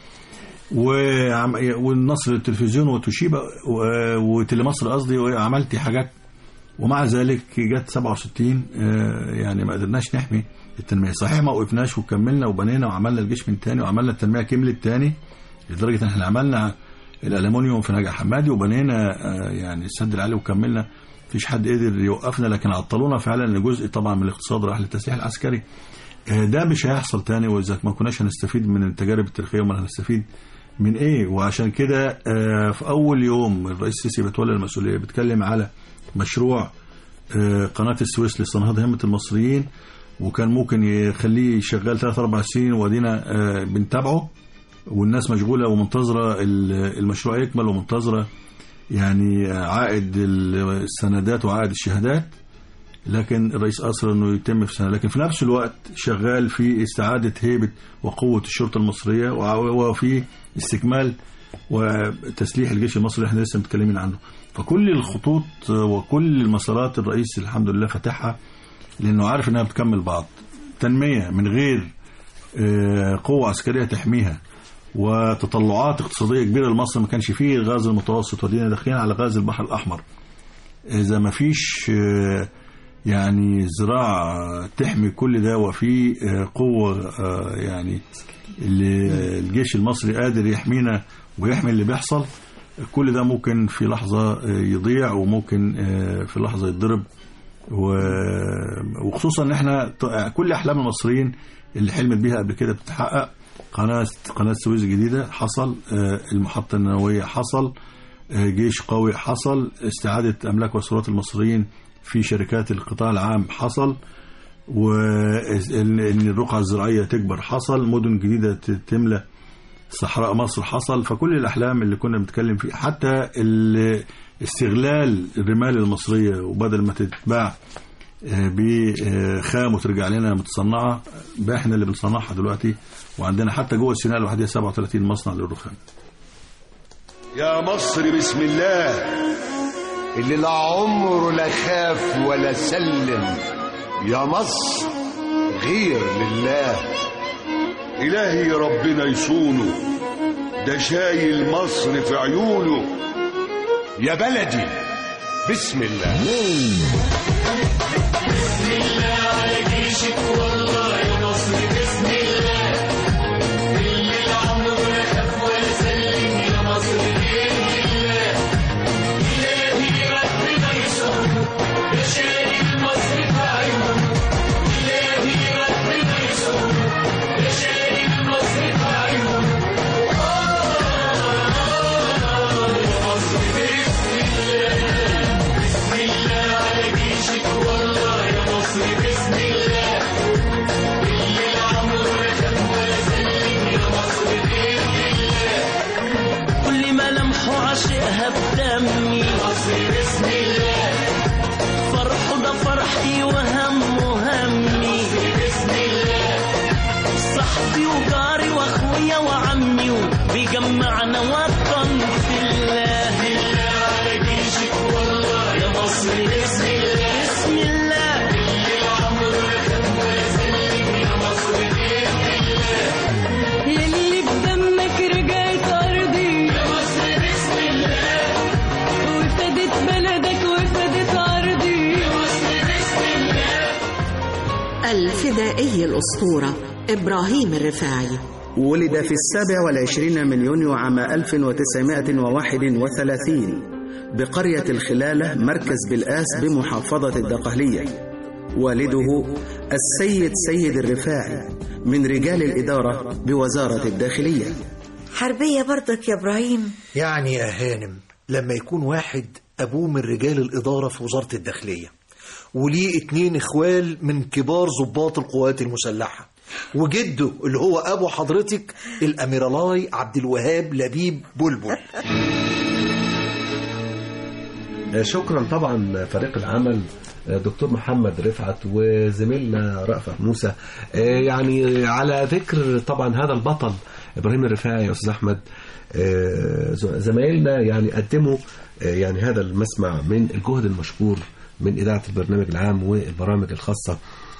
وعم والنصر للتلفزيون وتوشيبا و- وتلي مصر قصدي وعملتي حاجات ومع ذلك جت 67 آه، يعني ما قدرناش نحمي التنميه صحيح ما وقفناش وكملنا وبنينا وعملنا الجيش من تاني وعملنا التنميه كملت تاني لدرجه ان احنا عملنا الالومنيوم في نجع حمادي وبنينا آه، يعني السد العالي وكملنا مفيش حد قدر يوقفنا لكن عطلونا فعلا لجزء طبعا من الاقتصاد راح للتسليح العسكري آه، ده مش هيحصل تاني واذا ما كناش هنستفيد من التجارب التاريخيه امال هنستفيد من ايه وعشان كده آه، في اول يوم الرئيس السيسي بيتولى المسؤوليه بيتكلم على مشروع آه، قناه السويس لصناعه همه المصريين وكان ممكن يخليه شغال ثلاث اربع سنين وادينا آه، بنتابعه والناس مشغوله ومنتظره ال- المشروع يكمل ومنتظره يعني عائد ال- السندات وعائد الشهادات لكن الرئيس اصر انه يتم في سنه لكن في نفس الوقت شغال في استعاده هيبه وقوه الشرطه المصريه وع- وفي استكمال وتسليح الجيش المصري اللي احنا لسه متكلمين عنه فكل الخطوط وكل المسارات الرئيس الحمد لله فتحها لانه عارف انها بتكمل بعض تنميه من غير آه، قوه عسكريه تحميها وتطلعات اقتصاديه كبيره لمصر ما كانش فيه الغاز المتوسط ودينا داخلين على غاز البحر الاحمر اذا ما فيش آه، يعني زراعه تحمي كل ده وفي آه، قوه آه، يعني اللي الجيش المصري قادر يحمينا ويحمي اللي بيحصل كل ده ممكن في لحظة آه، يضيع وممكن آه، في لحظة يتضرب و- وخصوصا ان احنا ط- كل احلام المصريين اللي حلمت بيها قبل كده بتتحقق قناة قناة سويس الجديدة حصل آه، المحطة النووية حصل آه، جيش قوي حصل استعادة أملاك وثروات المصريين في شركات القطاع العام حصل وان إن الرقعة الزراعية تكبر حصل مدن جديدة ت- تملى صحراء مصر حصل فكل الأحلام اللي كنا بنتكلم فيها حتى ال- استغلال الرمال المصرية وبدل ما تتباع آه، بخام وترجع لنا متصنعة بقى احنا اللي بنصنعها دلوقتي وعندنا حتى جوه سيناء لوحدها 37 مصنع للرخام يا مصر بسم الله اللي لا عمره لا خاف ولا سلم يا مصر غير لله إلهي ربنا يصونه ده شايل مصر في عيونه يا بلدي بسم الله كل ما لمحه عاشقها بدمي بسم الله فرحه ده فرحي وهمه همي بسم الله صاحبي وجاري واخويا وعمي وبيجمعنا وطن في الله بالله على جيشك والله يا مصر بسم الله بسم الله يلي بدمك رجعت أرضي يا مصر بسم الله وفدت بلدك وفدت أرضي يا مصر بسم الله الفدائي الأسطورة إبراهيم الرفاعي ولد في السابع والعشرين من يونيو عام 1931 بقرية الخلالة مركز بالآس بمحافظة الدقهلية والده السيد سيد الرفاعي من رجال الإدارة بوزارة الداخلية حربية برضك يا إبراهيم يعني يا هانم لما يكون واحد أبوه من رجال الإدارة في وزارة الداخلية وليه اتنين إخوال من كبار ضباط القوات المسلحة وجده اللي هو أبو حضرتك الأميرالاي عبد الوهاب لبيب بلبل شكرا طبعا فريق العمل دكتور محمد رفعت وزميلنا رأفت موسى يعني على ذكر طبعا هذا البطل ابراهيم الرفاعي يا استاذ احمد زمايلنا يعني قدموا يعني هذا المسمع من الجهد المشكور من اذاعه البرنامج العام والبرامج الخاصه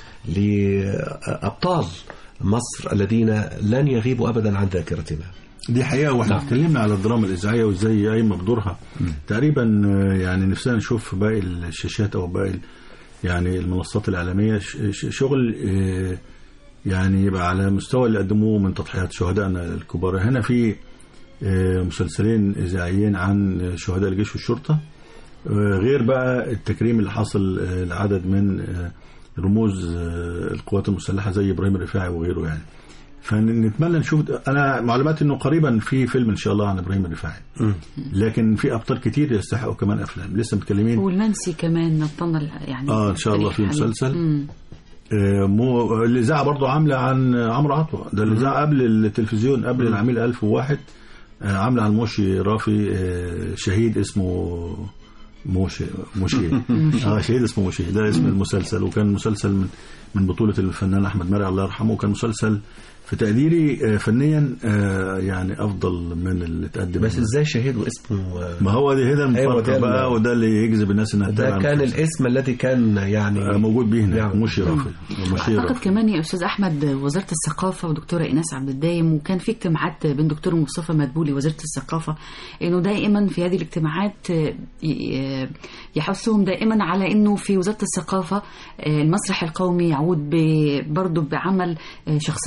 لابطال مصر الذين لن يغيبوا ابدا عن ذاكرتنا دي حقيقة واحنا نعم. اتكلمنا على الدراما الإذاعية وازاي قايمة بدورها تقريبا آه، يعني نفسنا نشوف باقي الشاشات أو باقي ال- يعني المنصات الإعلامية ش- ش- شغل آه، يعني يبقى على مستوى اللي قدموه من تضحيات شهدائنا الكبار هنا في آه، مسلسلين إذاعيين عن شهداء الجيش والشرطة آه، غير بقى التكريم اللي حصل آه، لعدد من آه، رموز آه، القوات المسلحة زي إبراهيم الرفاعي وغيره يعني فنتمنى نشوف انا معلوماتي انه قريبا في فيلم ان شاء الله عن ابراهيم الرفاعي لكن في ابطال كتير يستحقوا كمان افلام لسه متكلمين والمنسي كمان نطلنا يعني اه ان شاء الله في تاريخ حديث. مسلسل مم. آه، مو الاذاعه برضو عامله عن عمرو عطوه ده الاذاعه قبل التلفزيون قبل العميل 1001 آه، عامله عن موشي رافي آه، شهيد اسمه موشي موشي اه شهيد اسمه موشي ده اسم المسلسل وكان مسلسل من من بطوله الفنان احمد مرعي الله يرحمه وكان مسلسل في تقديري آه، فنيا آه، يعني افضل من اللي اتقدم بس ازاي شهيد واسمه ما هو دي هنا أيوة، المفارقه ده بقى ال- وده اللي يجذب الناس انها ده تتابع كان المسلسل. الاسم الذي كان يعني آه، موجود به هنا موشي رافي موشي اعتقد رافي كمان يا استاذ احمد وزاره الثقافه ودكتوره ايناس عبد الدايم وكان في اجتماعات بين دكتور مصطفى مدبولي وزاره الثقافه انه دائما في هذه الاجتماعات آه، ي- يحثهم دائما على انه في وزاره الثقافه آه، المسرح القومي يعود ب- برضه بعمل آه، شخصيه وطنيه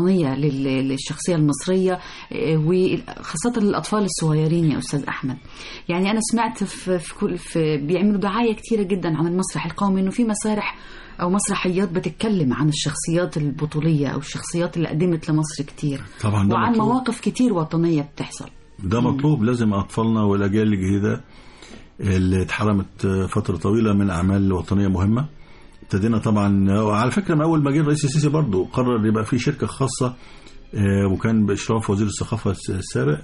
الوطنية لل- للشخصية المصرية آه، وخاصة للأطفال الصغيرين يا أستاذ أحمد يعني أنا سمعت في, في, كل في بيعملوا دعاية كتيرة جدا عن المسرح القومي إنه في مسارح أو مسرحيات بتتكلم عن الشخصيات البطولية أو الشخصيات اللي قدمت لمصر كتير طبعا ده وعن مطلوب. مواقف كتير وطنية بتحصل ده مطلوب لازم أطفالنا والأجيال الجديدة اللي اتحرمت فترة طويلة من أعمال وطنية مهمة ابتدينا طبعا وعلى فكرة من أول ما جه الرئيس السيسي برضه قرر يبقى في شركة خاصة آه، وكان بإشراف وزير الثقافة الس- السابق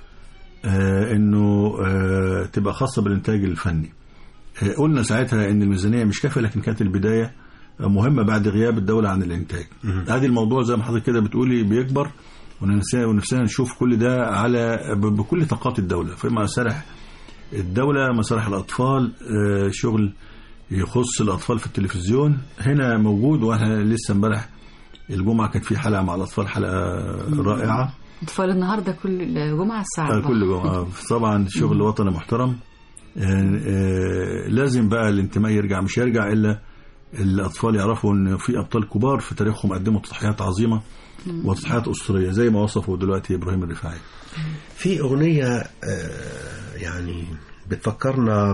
آه، إنه آه، تبقى خاصة بالإنتاج الفني آه، قلنا ساعتها إن الميزانية مش كافية لكن كانت البداية مهمة بعد غياب الدولة عن الإنتاج هذه الموضوع زي ما حضرتك كده بتقولي بيكبر ونفسنا ونفسنا نشوف كل ده على ب- بكل طاقات الدولة في مسارح الدولة مسارح الأطفال آه، شغل يخص الأطفال في التلفزيون هنا موجود وأنا لسه امبارح الجمعة كانت في حلقة مع الأطفال حلقة رائعة أطفال النهاردة كل جمعة الساعة آه، 4. كل جمعة طبعا شغل وطني محترم آه، آه، لازم بقى الانتماء يرجع مش هيرجع إلا الأطفال يعرفوا إن في أبطال كبار في تاريخهم قدموا تضحيات عظيمة وتضحيات أسطورية زي ما وصفوا دلوقتي إبراهيم الرفاعي في أغنية آه، يعني بتفكرنا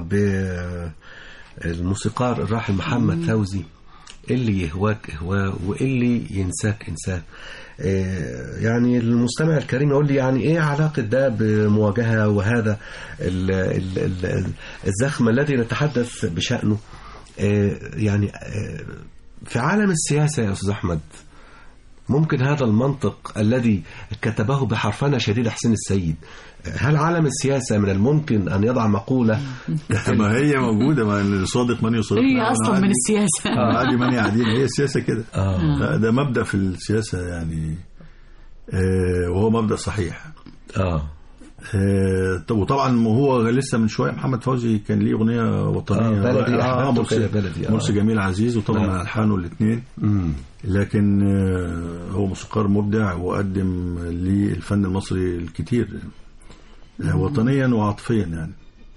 بالموسيقار الراحل محمد فوزي اللي يهواك اهواه واللي ينساك انساه آه، يعني المستمع الكريم يقول لي يعني ايه علاقة ده بمواجهة وهذا ال- ال- ال- الزخم الذي نتحدث بشأنه آه، يعني آه، في عالم السياسة يا أستاذ أحمد ممكن هذا المنطق الذي كتبه بحرفنة شديد حسين السيد هل عالم السياسة من الممكن أن يضع مقولة ما هي موجودة ما الصادق من يصدق هي أصلا من السياسة عادي من يعدين هي السياسة كده آه. ده- ده مبدأ في السياسة يعني آه، وهو مبدأ صحيح اه آه، طب وطبعا هو لسه من شويه محمد فوزي كان ليه اغنيه وطنيه آه، بلدي رائعة. أحببتك مرسي, يا بلدي، آه. مرسي جميل عزيز وطبعا نعم. الحانه الاثنين مم. لكن آه، هو موسيقار مبدع وقدم للفن المصري الكتير آه، وطنيا وعاطفيا يعني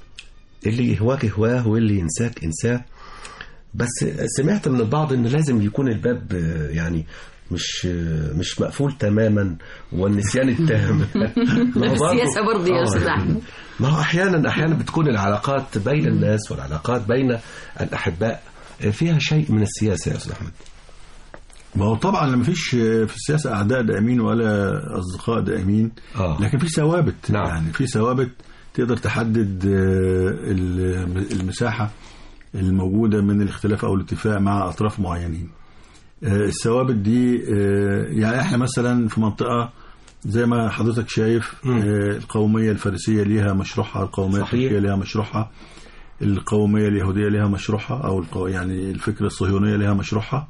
اللي يهواك هواه واللي ينساك انساه بس سمعت من البعض ان لازم يكون الباب آه، يعني مش آه، مش مقفول تماما والنسيان التام ما هو برضه- السياسة برضه يا آه، أستاذ أحمد ما هو احيانا احيانا بتكون العلاقات بين الناس والعلاقات بين الاحباء آه، فيها شيء من السياسه يا استاذ احمد ما هو طبعا ما فيش في السياسه اعداء دائمين ولا اصدقاء دائمين آه. لكن في ثوابت نعم. يعني في ثوابت تقدر تحدد آه، ال- المساحه الموجوده من الاختلاف او الاتفاق مع اطراف معينين آه، الثوابت دي آه، يعني احنا مثلا في منطقه زي ما حضرتك شايف مم. آه، القوميه الفارسيه ليها مشروعها القوميه صحيح. التركيه ليها مشروعها القوميه اليهوديه ليها مشروعها او القو... يعني الفكره الصهيونيه ليها مشروعها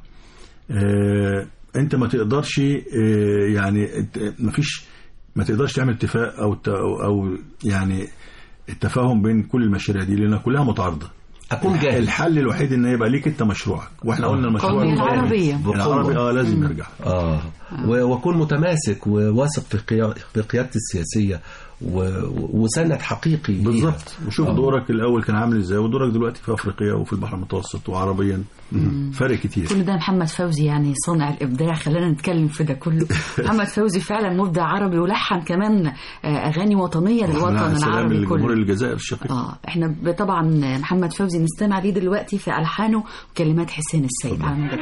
آه، انت ما تقدرش آه، يعني انت ما فيش ما تقدرش تعمل اتفاق او ت- او أو يعني التفاهم بين كل المشاريع دي لانها كلها متعارضه اكون جاهل الحل الوحيد ان يبقى ليك انت مشروعك واحنا آه. قلنا المشروع القومية الوطني. العربية. العربي اه لازم يرجع اه و- واكون متماسك وواثق في قيا- في قيادتي السياسيه و- وسند حقيقي ليها. بالظبط وشوف آه. دورك الاول كان عامل ازاي ودورك دلوقتي في افريقيا وفي البحر المتوسط وعربيا فرق كتير كل ده محمد فوزي يعني صانع الابداع خلينا نتكلم في ده كله محمد فوزي فعلا مبدع عربي ولحن كمان آه، اغاني وطنيه للوطن احنا سلام العربي لجمهور كله الجزائر الشقيق اه احنا ب- طبعا محمد فوزي نستمع ليه دلوقتي في الحانه وكلمات حسين السيد على مدى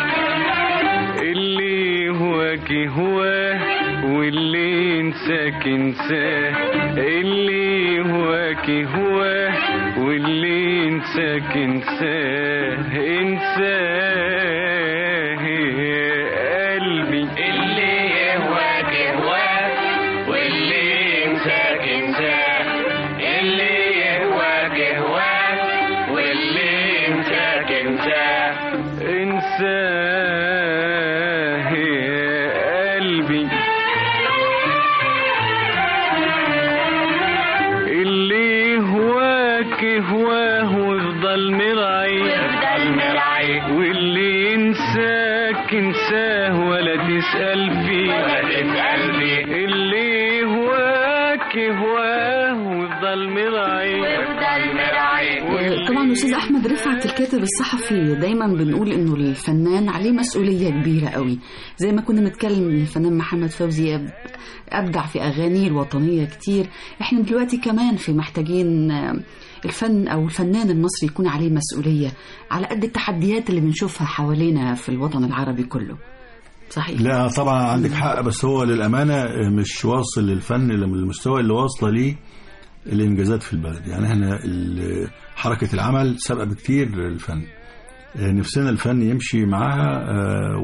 اللي هواك هواه واللي ينساك انساه اللي هواك هواه واللي ينساك انساه انساه يا قلبي اللي يهواك هواه واللي ينساك انساه اللي يهواك هواه واللي ينساك انساه انساه يا قلبي اللي هواك هواه ويفضل مرعي ويفضل مرعي واللي ينساك انساه ولا تسأل فيه ولا تسأل فيه اللي هواك هواه ويفضل مرعي ويفضل مرعي آه، طبعا الاستاذ احمد رفعت الكاتب الصحفي دايما بنقول انه الفنان عليه مسؤوليه كبيره قوي زي ما كنا بنتكلم إن الفنان محمد فوزي أب- ابدع في اغانيه الوطنيه كتير احنا دلوقتي كمان في محتاجين آه، الفن او الفنان المصري يكون عليه مسؤوليه على قد التحديات اللي بنشوفها حوالينا في الوطن العربي كله صحيح لا طبعا عندك حق بس هو للأمانة مش واصل للفن للمستوى اللي واصلة ليه الإنجازات في البلد يعني احنا ال- حركة العمل سابقة بكتير الفن آه، نفسنا الفن يمشي معاها آه،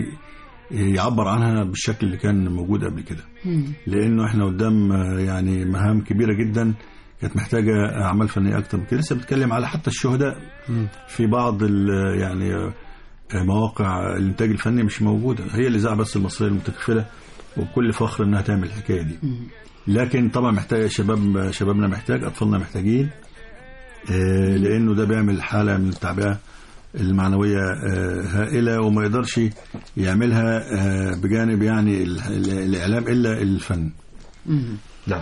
ويعبر عنها بالشكل اللي كان موجود قبل كده لأنه احنا قدام آه، يعني مهام كبيرة جدا كانت محتاجة أعمال فنية أكتر من كده لسه بتكلم على حتى الشهداء في بعض ال- يعني آه، مواقع الإنتاج الفني مش موجودة هي الإذاعة بس المصرية المتكفلة وبكل فخر إنها تعمل الحكاية دي لكن طبعا محتاج شباب شبابنا محتاج أطفالنا محتاجين آه، لأنه ده بيعمل حالة من التعبئة المعنوية آه، هائلة وما يقدرش يعملها آه، بجانب يعني ال- ال- الإعلام إلا الفن نعم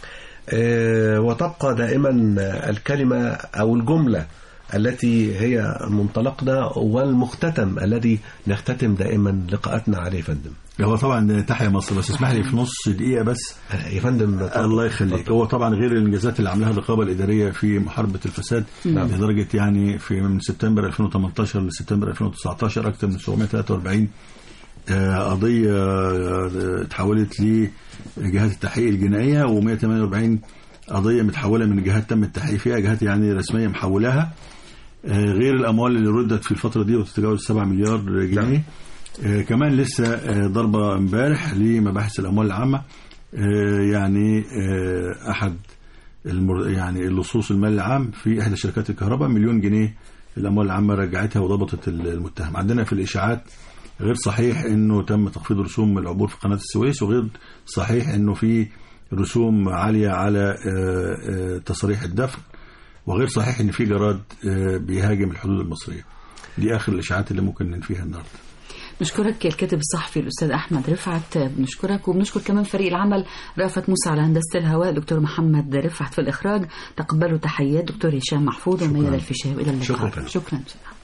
آه، وتبقى دائما الكلمة أو الجملة التي هي منطلقنا والمختتم الذي نختتم دائما لقاءاتنا عليه يا فندم هو طبعا تحيا مصر بس اسمح لي في نص دقيقة بس يا فندم الله يخليك هو طبعا غير الانجازات اللي عملها الرقابه الاداريه في محاربه الفساد نعم. لدرجه يعني في من سبتمبر 2018 لسبتمبر 2019 اكثر من 743 آه، قضيه آه، اتحولت لجهات التحقيق الجنائيه و148 قضيه متحوله من جهات تم التحقيق فيها جهات يعني رسميه محولاها آه، غير الاموال اللي ردت في الفتره دي وتتجاوز 7 مليار جنيه آه، كمان لسه آه، ضربه امبارح لمباحث الاموال العامه آه، يعني آه، احد المر... يعني اللصوص المال العام في احدى شركات الكهرباء مليون جنيه الاموال العامه رجعتها وضبطت المتهم عندنا في الاشاعات غير صحيح انه تم تخفيض رسوم العبور في قناه السويس وغير صحيح انه في رسوم عاليه على آه، آه، تصاريح الدفن وغير صحيح ان في جراد آه، بيهاجم الحدود المصريه دي اخر الاشاعات اللي ممكن ننفيها النهارده نشكرك يا الكاتب الصحفي الاستاذ احمد رفعت بنشكرك وبنشكر كمان فريق العمل رأفت موسى على هندسه الهواء دكتور محمد رفعت في الاخراج تقبلوا تحيات دكتور هشام محفوظ وميادة الفيشاوي الى اللقاء شكراً. شكرا